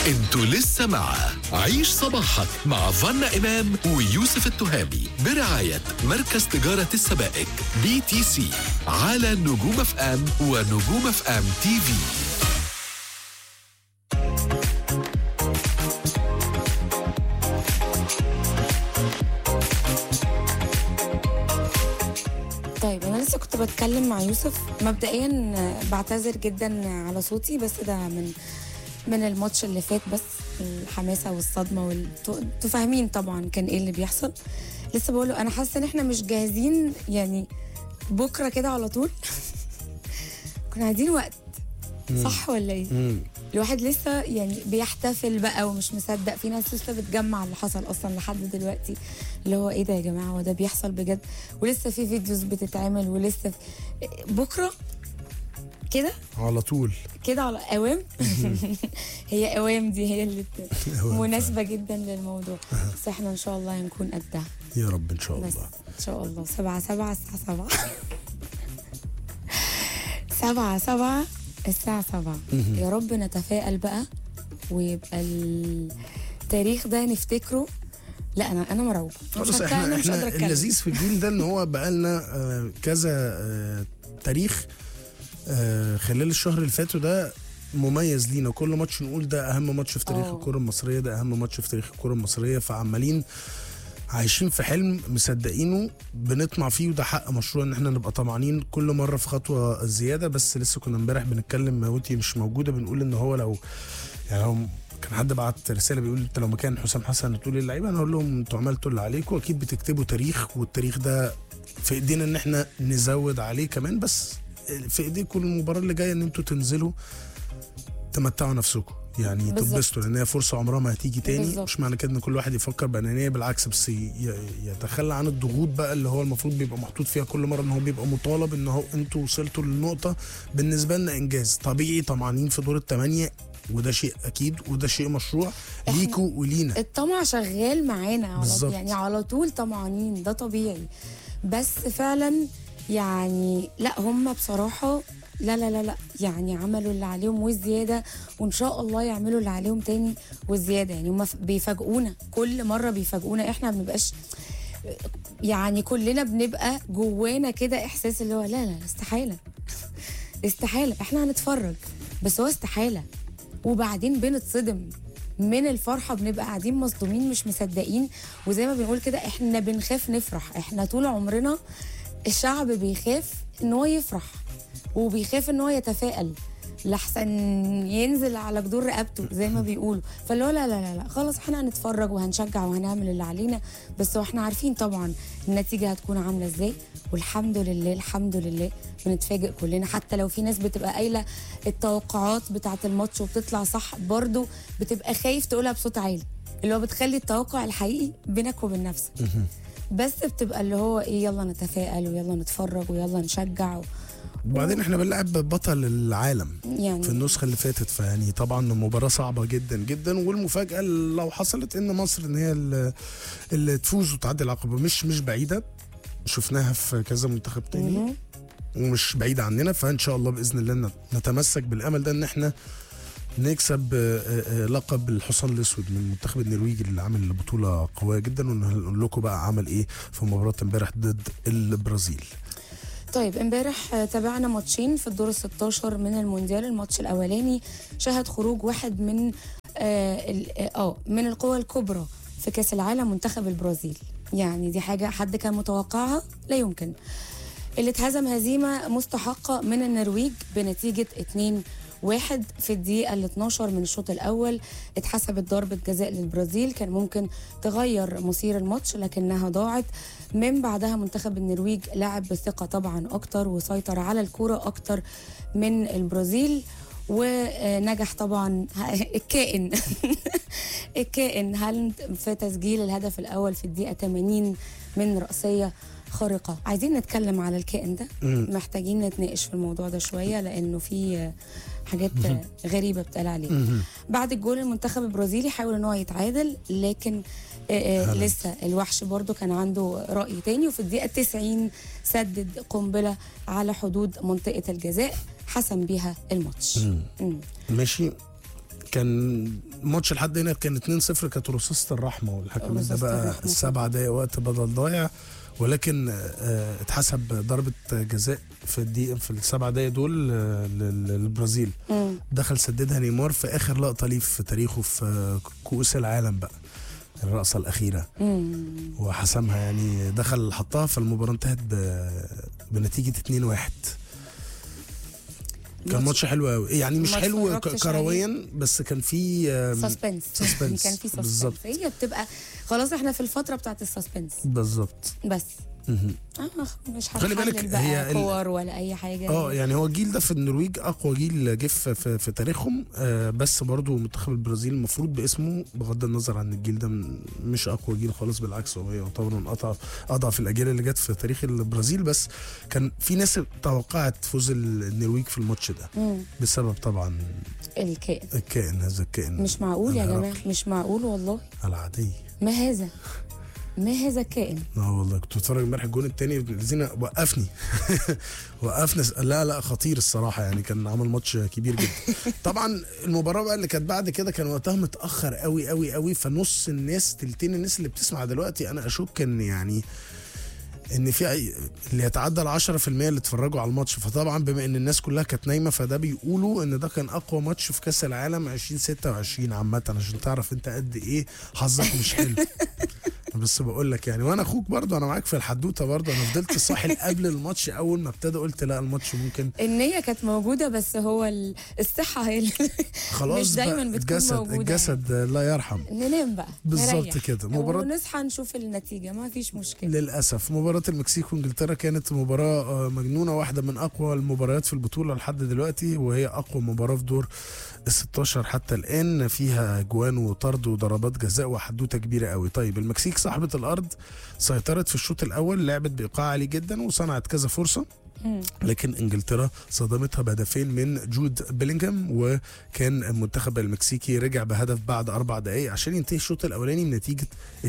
انتوا لسه مع عيش صباحك مع فنا إمام ويوسف التهامي برعاية مركز تجارة السبائك بي تي سي على نجوم اف ام ونجوم اف ام تي في طيب انا لسه كنت بتكلم مع يوسف مبدئيا بعتذر جدا على صوتي بس ده من من الماتش اللي فات بس الحماسه والصدمه وال... انتوا فاهمين طبعا كان ايه اللي بيحصل لسه بقول له انا حاسه ان احنا مش جاهزين يعني بكره كده على طول كنا عايزين وقت صح ولا ايه؟ الواحد لسه يعني بيحتفل بقى ومش مصدق في ناس لسه بتجمع اللي حصل اصلا لحد دلوقتي اللي هو ايه ده يا جماعه هو ده بيحصل بجد ولسه في فيديوز بتتعمل ولسه في بكره كده على طول كده على اوام هي اوام دي هي اللي بت- أوام مناسبه جدا للموضوع بس احنا ان شاء الله هنكون قدها يا رب ان شاء بس الله ان شاء الله سبعة سبعة الساعة سبعة سبعة سبعة الساعة سبعة يا رب نتفائل بقى ويبقى التاريخ ده نفتكره لا انا انا مرعوبة مش بص هتكلم، احنا مش قادرة احنا أتكلم. اللذيذ في الجيل ده ان هو بقى لنا آه، كذا آه، تاريخ آه، خلال الشهر اللي فاتوا ده مميز لينا كل ماتش نقول ده اهم ماتش في تاريخ آه. الكره المصريه ده اهم ماتش في تاريخ الكره المصريه فعمالين عايشين في حلم مصدقينه بنطمع فيه وده حق مشروع ان احنا نبقى طمعانين كل مره في خطوه زياده بس لسه كنا امبارح بنتكلم وانتي مش موجوده بنقول ان هو لو يعني لو كان حد بعت رساله بيقول انت لو مكان حسام حسن تقول للعيبه انا اقول لهم انتوا عملتوا اللي عليكم اكيد بتكتبوا تاريخ والتاريخ ده في ايدينا ان احنا نزود عليه كمان بس في ايديكم المباراه اللي جايه ان انتوا تنزلوا تمتعوا نفسكم يعني بالظبط. تتبسطوا لان هي فرصه عمرها ما هتيجي تاني بالظبط. مش معنى كده ان كل واحد يفكر بانانيه بالعكس بس ي- ي- يتخلى عن الضغوط بقى اللي هو المفروض بيبقى محطوط فيها كل مره ان هو بيبقى مطالب ان هو انتوا وصلتوا للنقطه بالنسبه لنا انجاز طبيعي طمعانين في دور الثمانيه وده شيء اكيد وده شيء مشروع ليكوا ولينا الطمع شغال معانا على بالظبط. يعني على طول طمعانين ده طبيعي بس فعلا يعني لا هم بصراحة لا لا لا لا يعني عملوا اللي عليهم والزيادة وإن شاء الله يعملوا اللي عليهم تاني والزيادة يعني هم بيفاجئونا كل مرة بيفاجئونا إحنا ما بنبقاش يعني كلنا بنبقى جوانا كده إحساس اللي هو لا لا استحالة استحالة إحنا هنتفرج بس هو استحالة وبعدين بنتصدم من الفرحه بنبقى قاعدين مصدومين مش مصدقين وزي ما بنقول كده احنا بنخاف نفرح احنا طول عمرنا الشعب بيخاف ان هو يفرح وبيخاف ان هو يتفائل لحسن ينزل على جدور رقبته زي ما بيقولوا فاللي هو لا لا لا لا خلاص احنا هنتفرج وهنشجع وهنعمل اللي علينا بس واحنا عارفين طبعا النتيجه هتكون عامله ازاي والحمد لله الحمد لله بنتفاجئ كلنا حتى لو في ناس بتبقى قايله التوقعات بتاعه الماتش وبتطلع صح برضو بتبقى خايف تقولها بصوت عالي اللي هو بتخلي التوقع الحقيقي بينك وبين نفسك بس بتبقى اللي هو ايه يلا نتفائل ويلا نتفرج ويلا نشجع و... وبعدين احنا بنلعب بطل العالم يعني في النسخه اللي فاتت فيعني طبعا مباراه صعبه جدا جدا والمفاجاه اللي لو حصلت ان مصر ان هي اللي, اللي تفوز وتعدي العقبه مش مش بعيده شفناها في كذا منتخب تاني مهم. ومش بعيده عننا فان شاء الله باذن الله نت- نتمسك بالامل ده ان احنا نكسب آه، آه، لقب الحصان الاسود من المنتخب النرويجي اللي عامل بطوله قويه جدا ونقول لكم بقى عمل ايه في مباراه امبارح ضد البرازيل طيب امبارح آه، تابعنا ماتشين في الدور ال 16 من المونديال الماتش الاولاني شهد خروج واحد من اه ال- اه من القوى الكبرى في كاس العالم منتخب البرازيل يعني دي حاجه حد كان متوقعها لا يمكن اللي اتهزم هزيمه مستحقه من النرويج بنتيجه 2 واحد في الدقيقة ال 12 من الشوط الأول اتحسبت ضربة جزاء للبرازيل كان ممكن تغير مصير الماتش لكنها ضاعت من بعدها منتخب النرويج لعب بثقة طبعا أكتر وسيطر على الكرة أكتر من البرازيل ونجح طبعا الكائن الكائن هالاند في تسجيل الهدف الأول في الدقيقة 80 من رأسية خارقة عايزين نتكلم على الكائن ده محتاجين نتناقش في الموضوع ده شوية لأنه في حاجات غريبة بتقال عليه بعد الجول المنتخب البرازيلي حاول ان هو يتعادل لكن آه، آه، لسه الوحش برضو كان عنده رأي تاني وفي الدقيقة 90 سدد قنبلة على حدود منطقة الجزاء حسم بيها الماتش مم. ماشي كان ماتش لحد هنا كان 2-0 كانت رصاصة الرحمة والحكم ده رصاصة بقى الرحمة. السبع دقايق وقت بدل ضايع ولكن آه، اتحسب ضربة جزاء في الدقيقة في السبع دقايق دول آه، لل- للبرازيل مم. دخل سددها نيمار في اخر لقطة ليه في تاريخه في آه، كؤوس العالم بقى الرقصة الأخيرة مم. وحسمها يعني دخل حطها فالمباراة انتهت ب... بنتيجة 2-1 كان ماتش- ماتش حلو قوي يعني مش ما حلو ك- اتفرجتش كرويا بس كان فيه آم، سسبنس سسبنس. كان في بالظبط. سسبنس هي بتبقى خلاص احنا في الفتره بتاعت السسبنس بالظبط بس مهم. آه مش خلي بالك هنحلل بقى هي ال- كور ولا اي حاجه اه يعني هو الجيل ده في النرويج اقوى جيل جه في, في, في تاريخهم آه بس برضو منتخب البرازيل المفروض باسمه بغض النظر عن الجيل ده م- مش اقوى جيل خالص بالعكس هو يعتبر من اضعف اضعف الاجيال اللي جت في تاريخ البرازيل بس كان في ناس توقعت فوز النرويج في الماتش ده مم. بسبب طبعا الكائن الكائن هذا الكائن مش معقول يا الهرقل جماعه مش معقول والله العادي ما هذا ما هذا الكائن اه والله كنت بتفرج امبارح الجون التاني الذين وقفني وقفنا س- لا لا خطير الصراحه يعني كان عمل ماتش كبير جدا طبعا المباراه بقى اللي كانت بعد كده كان وقتها متاخر قوي قوي قوي فنص الناس تلتين الناس اللي بتسمع دلوقتي انا اشك ان يعني ان في أي- اللي يتعدى ال 10% اللي اتفرجوا على الماتش فطبعا بما ان الناس كلها كانت نايمه فده بيقولوا ان ده كان اقوى ماتش في كاس العالم 2026 عامه عشان تعرف انت قد ايه حظك مش حلو بس بقول لك يعني وانا اخوك برضه انا معاك في الحدوته برضه انا فضلت صاحي قبل الماتش اول ما ابتدى قلت لا الماتش ممكن النية كانت موجودة بس هو ال- الصحة هي اللي خلاص مش دايما بقى بتكون الجسد موجودة الجسد لا يرحم ننام بقى بالظبط نريح. كده. مباراة- ونصحى نشوف النتيجة ما فيش مشكلة للاسف مباراه المكسيك وانجلترا كانت مباراه آه، مجنونه واحده من اقوى المباريات في البطوله لحد دلوقتي وهي اقوى مباراه في دور ال 16 حتى الان فيها جوان وطرد وضربات جزاء وحدوته كبيره قوي طيب المكسيك صاحبه الارض سيطرت في الشوط الاول لعبت بايقاع عالي جدا وصنعت كذا فرصه لكن انجلترا صدمتها بهدفين من جود بيلينغهام وكان المنتخب المكسيكي رجع بهدف بعد اربع دقائق عشان ينتهي الشوط الاولاني بنتيجه 2-1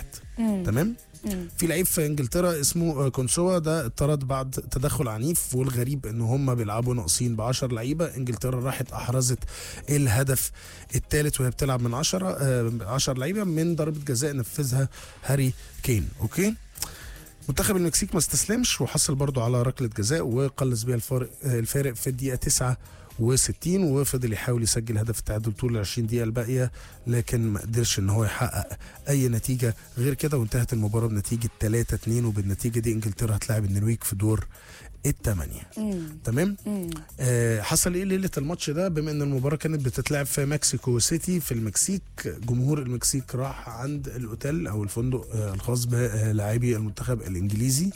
تمام مم. في لعيب في انجلترا اسمه آه، كونسوا ده اتطرد بعد تدخل عنيف والغريب ان هم بيلعبوا ناقصين ب 10 لعيبه انجلترا راحت احرزت الهدف الثالث وهي بتلعب من 10 10 لعيبه من ضربه جزاء نفذها هاري كين اوكي منتخب المكسيك ما استسلمش وحصل برضو على ركله جزاء وقلص بيها الفارق آه، الفارق في الدقيقه 69 وفضل يحاول يسجل هدف التعادل طول ال 20 دقيقه الباقيه لكن ما قدرش ان هو يحقق اي نتيجه غير كده وانتهت المباراه بنتيجه 3 2 وبالنتيجه دي انجلترا هتلاعب النرويج في دور الثمانيه مم. تمام مم. آه حصل ايه ليله الماتش ده بما ان المباراه كانت بتتلعب في مكسيكو سيتي في المكسيك جمهور المكسيك راح عند الاوتيل او الفندق آه الخاص بلاعبي المنتخب الانجليزي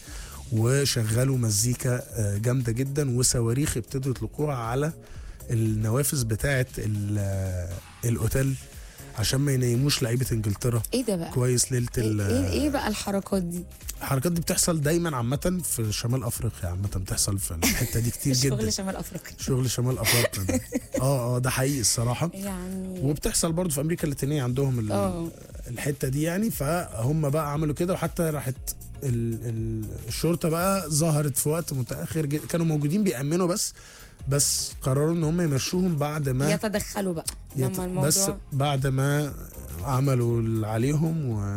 وشغلوا مزيكا آه جامده جدا وصواريخ ابتدوا يطلقوها على النوافذ بتاعه ال- آه، الاوتيل عشان ما ينيموش لعيبه انجلترا ايه ده بقى؟ كويس ليله ايه, ال- ايه, إيه بقى الحركات دي؟ الحركات دي بتحصل دايما عامه في شمال افريقيا عامه بتحصل في الحته دي كتير جدا شغل شمال افريقيا شغل شمال افريقيا ده اه اه ده حقيقي الصراحه يعني وبتحصل برضه في امريكا اللاتينيه عندهم ال- اه الحته دي يعني فهم بقى عملوا كده وحتى راحت ال- ال- الشرطه بقى ظهرت في وقت متاخر جدا كانوا موجودين بيامنوا بس بس قرروا ان هم يمشوهم بعد ما يتدخلوا بقى يت- لما بس الموضوع بعد ما عملوا اللي عليهم و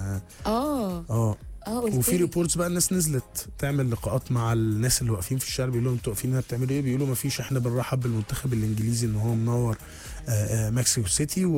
اه اه اه قلت وفي لي. ريبورتس بقى الناس نزلت تعمل لقاءات مع الناس اللي واقفين في الشارع بيقولوا لهم انتوا واقفين هنا بتعملوا ايه؟ بيقولوا ما فيش احنا بنرحب بالمنتخب الانجليزي ان هو منور آه، آه، مكسيكو سيتي